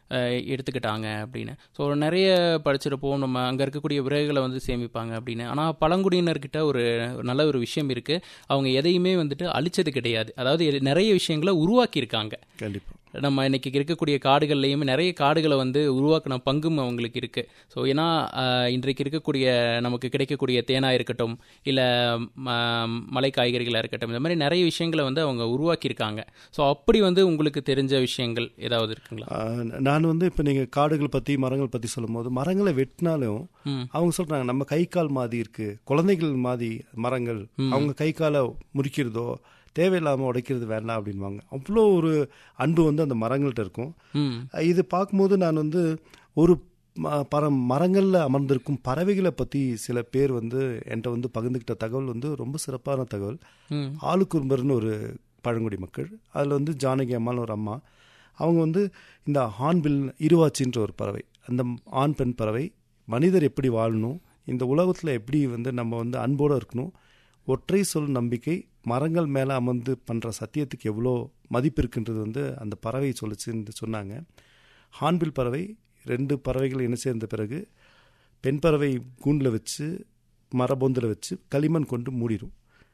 அஹ், எடுத்துக்கிட்டாங்க அப்படின்னு ஸோ நிறைய படிச்சிருப்போம் நம்ம அங்கே இருக்கக்கூடிய விறகுகளை வந்து சேமிப்பாங்க அப்படின்னு ஆனால் பழங்குடியினர்கிட்ட ஒரு நல்ல ஒரு விஷயம் இருக்குது அவங்க எதையுமே வந்துட்டு அழிச்சது கிடையாது அதாவது எ- நிறைய விஷயங்களை உருவாக்கியிருக்காங்க கண்டிப்பாக நம்ம இன்னைக்கு இருக்கக்கூடிய காடுகள்லையுமே நிறைய காடுகளை வந்து உருவாக்கின பங்கும் அவங்களுக்கு இருக்கு ஸோ ஏன்னா ஆஹ், இன்றைக்கு இருக்கக்கூடிய நமக்கு கிடைக்கக்கூடிய தேனா இருக்கட்டும் இல்லை மலை காய்கறிகளாக இருக்கட்டும் இந்த மாதிரி நிறைய விஷயங்களை வந்து அவங்க உருவாக்கியிருக்காங்க ஸோ அப்படி வந்து உங்களுக்கு தெரிஞ்ச விஷயங்கள் ஏதாவது இருக்குங்களா ஆஹ் நான் வந்து இப்போ நீங்கள் காடுகள் பற்றி மரங்கள் பற்றி சொல்லும்போது மரங்களை வெட்டினாலும் ம் அவங்க சொல்கிறாங்க நம்ம கை கால் மாதிரி இருக்குது குழந்தைகள் மாதிரி மரங்கள் அவங்க கை காலை முறிக்கிறதோ தேவையில்லாமல் உடைக்கிறது வேண்டாம் அப்படின்வாங்க அவ்வளோ ஒரு அன்பு வந்து அந்த மரங்கள்கிட்ட இருக்கும் ம் இது பார்க்கும்போது நான் வந்து ஒரு ம- பர மரங்களில் அமர்ந்திருக்கும் பறவைகளை பற்றி சில பேர் வந்து என்கிட்ட வந்து பகிர்ந்துக்கிட்ட தகவல் வந்து ரொம்ப சிறப்பான தகவல் ம் ஆளுக்குறும்பர்னு ஒரு பழங்குடி மக்கள் அதில் வந்து ஜானகி அம்மான்னு ஒரு அம்மா அவங்க வந்து இந்த ஹார்ன்பில் இருவாச்சின்ற ஒரு பறவை அந்த ஆண் பெண் பறவை மனிதர் எப்படி வாழணும் இந்த உலகத்தில் எப்படி வந்து நம்ம வந்து அன்போடு இருக்கணும் ஒற்றை சொல் நம்பிக்கை மரங்கள் மேலே அமர்ந்து பண்ணுற சத்தியத்துக்கு எவ்வளோ மதிப்பு இருக்குன்றது வந்து அந்த பறவை சொல்லிச்சுன்னு சொன்னாங்க ஹார்ன்பில் பறவை ரெண்டு பறவைகள் இணை சேர்ந்த பிறகு பெண் பறவை கூண்டில் வச்சு மரபொந்தில் வச்சு களிமண் கொண்டு மூடிடும்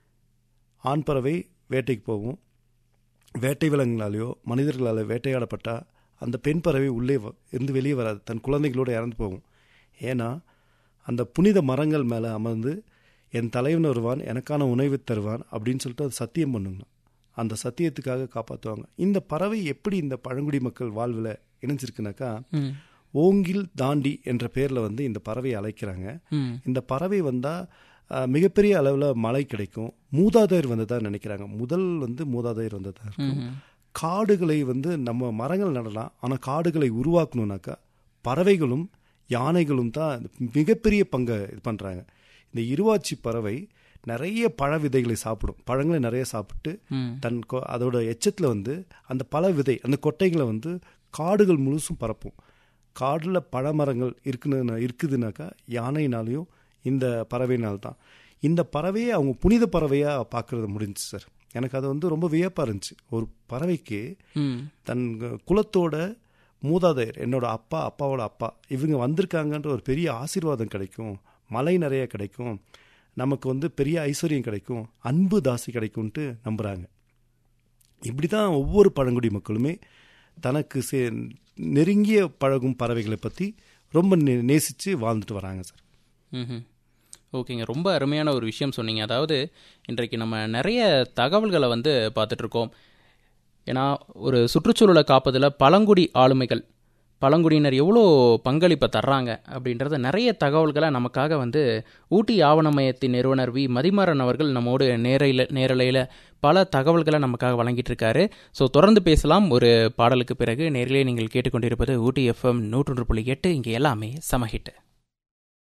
ஆண் பறவை வேட்டைக்கு போகும் வேட்டை விலங்குகளாலேயோ மனிதர்களால் வேட்டையாடப்பட்டால் அந்த பெண் பறவை உள்ளே வ- இருந்து வெளியே வராது தன் குழந்தைகளோடு இறந்து போகும் ஏன்னா அந்த புனித மரங்கள் மேலே அமர்ந்து என் தலைவன் வருவான் எனக்கான உணவு தருவான் அப்படின்னு சொல்லிட்டு அது சத்தியம் பண்ணுங்க அந்த சத்தியத்துக்காக காப்பாற்றுவாங்க இந்த பறவை எப்படி இந்த பழங்குடி மக்கள் வாழ்வில் இணைஞ்சிருக்குனாக்கா ம் ஓங்கில் தாண்டி என்ற பேரில் வந்து இந்த பறவையை அழைக்கிறாங்க ம் இந்த பறவை வந்தால் மிகப்பெரிய அளவில் மழை கிடைக்கும் மூதாதையர் வந்ததா நினைக்கிறாங்க முதல் வந்து மூதாதையர் வந்ததா இருக்கும் ம் காடுகளை வந்து நம்ம மரங்கள் நடலாம் ஆனால் காடுகளை உருவாக்கணும்னாக்கா பறவைகளும் யானைகளும் தான் மிகப்பெரிய பங்கை இது பண்ணுறாங்க இந்த இருவாச்சி பறவை நிறைய பழ விதைகளை சாப்பிடும் பழங்களை நிறைய சாப்பிட்டு ம் தன் கொ- அதோட எச்சத்தில் வந்து அந்த பழ விதை அந்த கொட்டைகளை வந்து காடுகள் முழுசும் பரப்பும் காடில் பழமரங்கள் இருக்குன்னு இருக்குதுனாக்கா யானைனாலையும் இந்த பறவையினால் தான் இந்த பறவையை அவங்க புனித பறவையாக பார்க்கறது முடிஞ்சுச்சு சார் எனக்கு அது வந்து ரொம்ப வியப்பாக இருந்துச்சு ஒரு பறவைக்கு ம் தன் குலத்தோட மூதாதையர் என்னோட அப்பா அப்பாவோட அப்பா இவங்க வந்திருக்காங்கன்ற ஒரு பெரிய ஆசீர்வாதம் கிடைக்கும் மழை நிறைய கிடைக்கும் நமக்கு வந்து பெரிய ஐஸ்வர்யம் கிடைக்கும் அன்பு தாசி கிடைக்கும்ன்ட்டு நம்புகிறாங்க இப்படி தான் ஒவ்வொரு பழங்குடி மக்களுமே தனக்கு சே நெருங்கிய பழகும் பறவைகளை பற்றி ரொம்ப நே நேசித்து வாழ்ந்துட்டு வராங்க சார் ம்ஹும். ஓகேங்க ரொம்ப அருமையான ஒரு விஷயம் சொன்னீங்க அதாவது இன்றைக்கு நம்ம நிறைய தகவல்களை வந்து பார்த்துட்டு இருக்கோம் ஏன்னா ஒரு சுற்றுச்சூழலை காப்பதில் பழங்குடி ஆளுமைகள் பழங்குடியினர் எவ்வளோ பங்களிப்பை தர்றாங்க அப்படின்றத நிறைய தகவல்களை நமக்காக வந்து ஊட்டி ஆவண மையத்தின் நிறுவனர் வி மதிமாறன் அவர்கள் நம்மோடு நேரையில் நேரலையில் பல தகவல்களை நமக்காக வழங்கிட்டு இருக்காரு ஸோ தொடர்ந்து பேசலாம் ஒரு பாடலுக்கு பிறகு நேரிலே நீங்கள் கேட்டுக்கொண்டிருப்பது ஊட்டி எஃப்எம் நூற்றொன்று புள்ளி எட்டு இங்கே எல்லாமே சமஹிட்டு